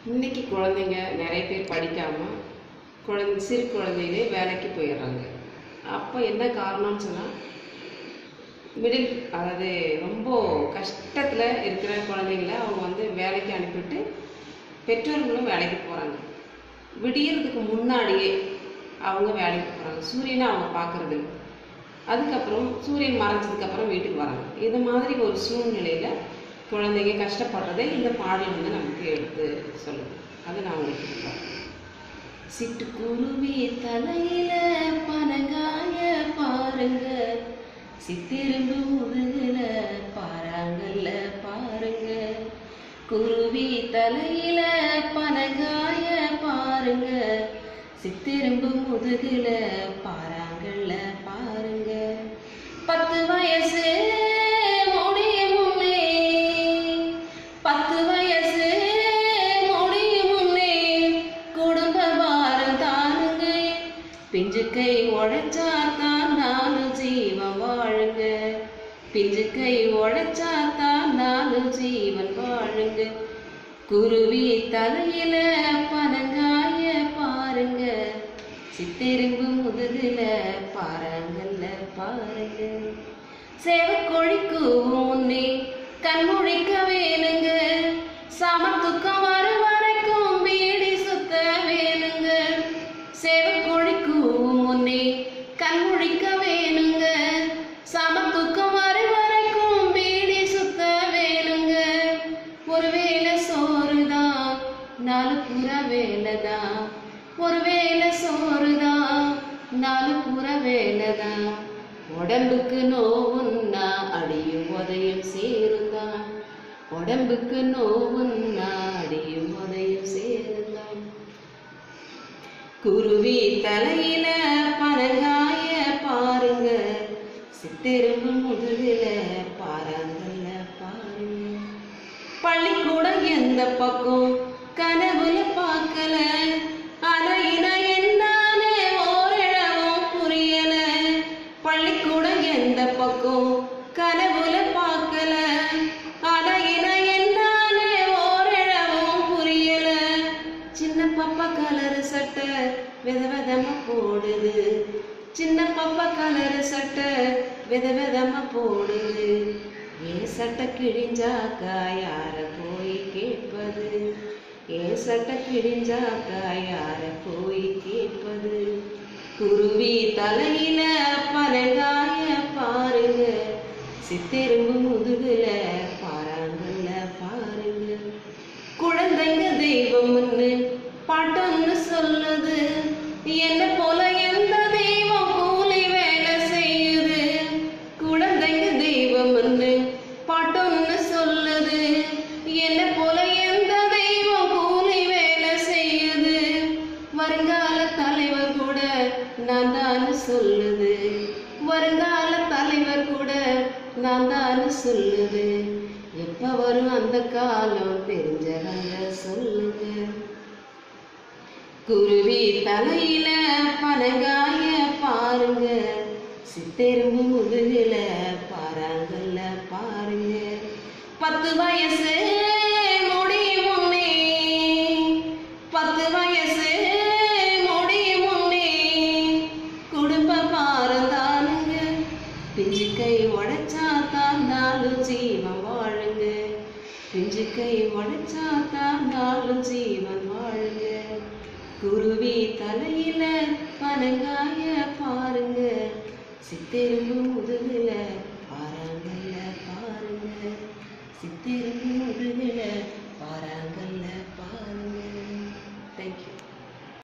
இன்னைக்கு குழந்தைங்க நிறைய பேர் படிக்காமல் குழந்தை சிறு குழந்தைகளே வேலைக்கு போயிடுறாங்க அப்போ என்ன காரணம்னு சொன்னால் மிடில் அதாவது ரொம்ப கஷ்டத்தில் இருக்கிற குழந்தைங்கள அவங்க வந்து வேலைக்கு அனுப்பிவிட்டு பெற்றோர்களும் வேலைக்கு போகிறாங்க விடியறதுக்கு முன்னாடியே அவங்க வேலைக்கு போகிறாங்க சூரியனை அவங்க பார்க்கறது இல்ல. அதுக்கப்புறம் சூரியன் மறைஞ்சதுக்கப்புறம் வீட்டுக்கு வராங்க இது மாதிரி ஒரு சூழ்நிலையில் குழந்தைங்க கஷ்டப்படுறதை இந்த பாடல் வந்து நமக்கு எடுத்து சொல்லுது அதை நான் உங்களுக்கு சொல்றேன். சிட்டுக்குருவி தலையில பனங்காய பாருங்க சித்திரும்பு முதுகுல பாறாங்கல்ல பாருங்க குருவி தலையில பனங்காய பாருங்க சித்திரும்பு முதுகுல பாறாங்கல்ல பாருங்க பத்து வயசு முடியும் முன்னே பத்து வயசு முடியும் முன்னே குடும்ப பாரம் தானுங்க பிஞ்சுக்கை உழைச்சா தான் நானும் ஜீவன் வாழுங்க பிஞ்சுக்கை உழைச்சா தான் நானும் ஜீவன் வாழுங்க குருவி தலையில பனங்காய பாருங்க சித்தெரும்பு முதுகுல பாறாங்கல்ல பாருங்க சேவக்கோழி கூவும் முன்னே கண்முழிக்க வேணுங்க சமத்துக்கம் வர வரைக்கும் பீடி சுத்த வேணுங்க சேவக்கோழி கூவும் முன்னே கண்முழிக்க வேணுங்க சமத்துக்கம் வர வரைக்கும் பீடி சுத்த வேணுங்க ஒருவேளை சோறுதான் நாலு புற வேலைதான் ஒருவேளை சோறுதான் நாலு புற வேலைதான் உடம்புக்கு நோவுன்னா அடியும் உதையும் சேருந்தான் உடம்புக்கு நோவுன்னா அடியும் உதையும் சேருந்தான் குருவி தலையில பனங்காய பாருங்க சித்தெரும்பு முதுகுல பாறாங்கல்ல பாருங்க பள்ளிக்கூடம் எந்த பக்கம் கனவுல பார்க்கல அலையின என்னாலே ஓரிடமும் புரியல பள்ளிக்கூடம் எந்த பக்கம் கனவுல பார்க்கல அலையின என்னாலே ஓரிடமும் புரியல சின்ன பாப்பா கலர் சட்டை வித விதமா போடுது சின்ன பாப்பா கலர் சட்டை வித விதமா போடுது ஏன் சட்டை கிழிஞ்சாக்கா யார போய் கேட்பது ஏன் சட்டை கிழிஞ்சாக்கா யார போய் கேட்பது குருவி தலையில பனங்காய பாருங்க சித்தெரும்பு முதுகுல பாறாங்கல்ல பாருங்க குழந்தைங்க தெய்வம்னு பாட்டொன்னு சொல்லுது என்ன போல எந்த தெய்வம் கூலி வேலை செய்யுது குழந்தைங்க தெய்வம்னு பாட்டொன்னு சொல்லுது என்ன போல எந்த தெய்வம் கூலி வேலை செய்யுது வருங்கால தலைவர் கூட நான் தான் சொல்லுது வருங்கால தலைவர் கூட நான் தான் சொல்லுது எப்ப வரும் அந்த காலம் தெரிஞ்சவங்க சொல்லுங்க குருவி தலையில பனங்காய பாருங்க சித்தெரும்பு முதுகுல பாறாங்கல்ல பாருங்க பத்து வயசு முடியும் முன்னே பத்து வயசு முடியும் முன்னே குடும்ப பாரம் தானுங்க பிஞ்சு கை உடைச்சா தான் நாளும் ஜீவன் வாழுங்க பிஞ்சு கை உடைச்சா தான் நாளும் ஜீவன் வாழுங்க குருவி தலையில பனங்காய பாருங்க சித்தெரும்பு முதுகுல பாறாங்கல்ல பாருங்க சித்தெரும்பு முதுகுல